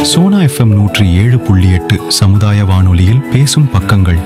Sona FM நூற்றி ஏழு புள்ளி எட்டு சமுதாய வானொலியில் பேசும் பக்கங்கள்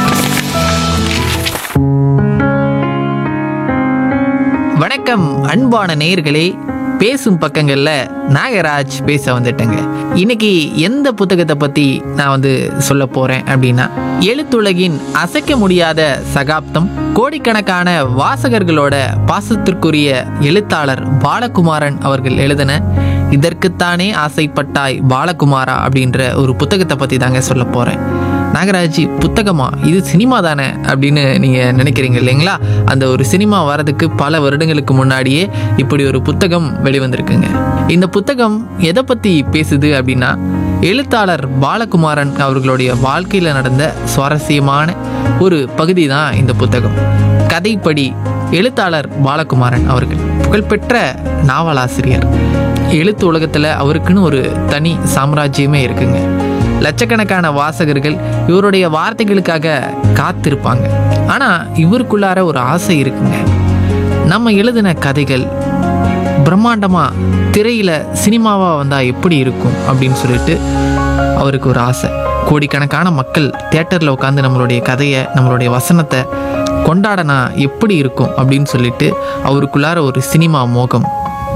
வணக்கம் அன்பான நேயர்களே பேசும் பக்கங்கள்ல நாகராஜ் பேச வந்துட்டேங்க இன்னைக்கு எந்த புத்தகத்தை பத்தி நான் வந்து சொல்ல போறேன் அப்படின்னா எழுத்துலகின் அசைக்க முடியாத சகாப்தம் கோடிக்கணக்கான வாசகர்களோட பாசத்திற்குரிய எழுத்தாளர் பாலகுமாரன் அவர்கள் எழுதின இதற்குத்தானே ஆசைப்பட்டாய் பாலகுமாரா அப்படின்ற ஒரு புத்தகத்தை பத்தி தாங்க சொல்ல போறேன் நாகராஜ் புத்தகமா இது சினிமா தானே அப்படின்னு நீங்கள் நினைக்கிறீங்க இல்லைங்களா அந்த ஒரு சினிமா வரதுக்கு பல வருடங்களுக்கு முன்னாடியே இப்படி ஒரு புத்தகம் வெளிவந்திருக்குங்க இந்த புத்தகம் எதை பற்றி பேசுது அப்படின்னா எழுத்தாளர் பாலகுமாரன் அவர்களுடைய வாழ்க்கையில் நடந்த சுவாரஸ்யமான ஒரு பகுதி தான் இந்த புத்தகம் கதைப்படி எழுத்தாளர் பாலகுமாரன் அவர்கள் புகழ்பெற்ற நாவலாசிரியர் எழுத்து உலகத்தில் அவருக்குன்னு ஒரு தனி சாம்ராஜ்யமே இருக்குங்க லட்சக்கணக்கான வாசகர்கள் இவருடைய வார்த்தைகளுக்காக காத்திருப்பாங்க ஆனால் இவருக்குள்ளார ஒரு ஆசை இருக்குங்க நம்ம எழுதின கதைகள் பிரம்மாண்டமாக திரையில் சினிமாவாக வந்தால் எப்படி இருக்கும் அப்படின்னு சொல்லிட்டு அவருக்கு ஒரு ஆசை கோடிக்கணக்கான மக்கள் தேட்டரில் உட்காந்து நம்மளுடைய கதையை நம்மளுடைய வசனத்தை கொண்டாடனா எப்படி இருக்கும் அப்படின்னு சொல்லிட்டு அவருக்குள்ளார ஒரு சினிமா மோகம்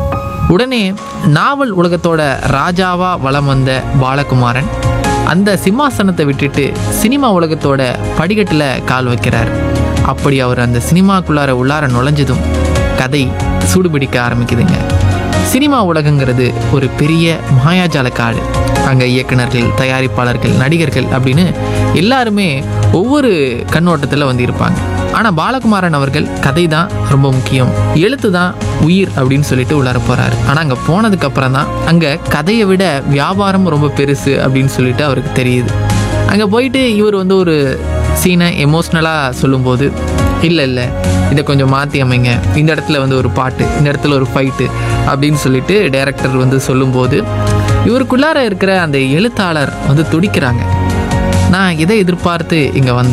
உடனே நாவல் உலகத்தோட ராஜாவா வலம் வந்த பாலகுமாரன் அந்த சிம்மாசனத்தை விட்டுட்டு சினிமா உலகத்தோட படிக்கட்டில் கால் வைக்கிறார் அப்படி அவர் அந்த சினிமாக்குள்ளார உள்ளார நுழைஞ்சதும் கதை சூடுபிடிக்க ஆரம்பிக்குதுங்க சினிமா உலகங்கிறது ஒரு பெரிய மாயாஜால காடு அங்கே இயக்குனர்கள் தயாரிப்பாளர்கள் நடிகர்கள் அப்படின்னு எல்லாருமே ஒவ்வொரு கண்ணோட்டத்தில் வந்து இருப்பாங்க ஆனால் பாலகுமாரன் அவர்கள் கதை தான் ரொம்ப முக்கியம் எழுத்து தான் உயிர் அப்படின்னு சொல்லிட்டு உள்ளார போகிறாரு ஆனால் அங்கே போனதுக்கு அப்புறம் தான் அங்கே கதையை விட வியாபாரம் ரொம்ப பெருசு அப்படின்னு சொல்லிட்டு அவருக்கு தெரியுது அங்கே போயிட்டு இவர் வந்து ஒரு சீனை எமோஷ்னலாக சொல்லும்போது இல்லை இல்லை இதை கொஞ்சம் மாற்றி அமைங்க இந்த இடத்துல வந்து ஒரு பாட்டு இந்த இடத்துல ஒரு ஃபைட்டு அப்படின்னு சொல்லிட்டு டைரக்டர் வந்து சொல்லும்போது இவருக்குள்ளார இருக்கிற அந்த எழுத்தாளர் வந்து துடிக்கிறாங்க நான் இதை எதிர்பார்த்து இங்கே வந்தேன்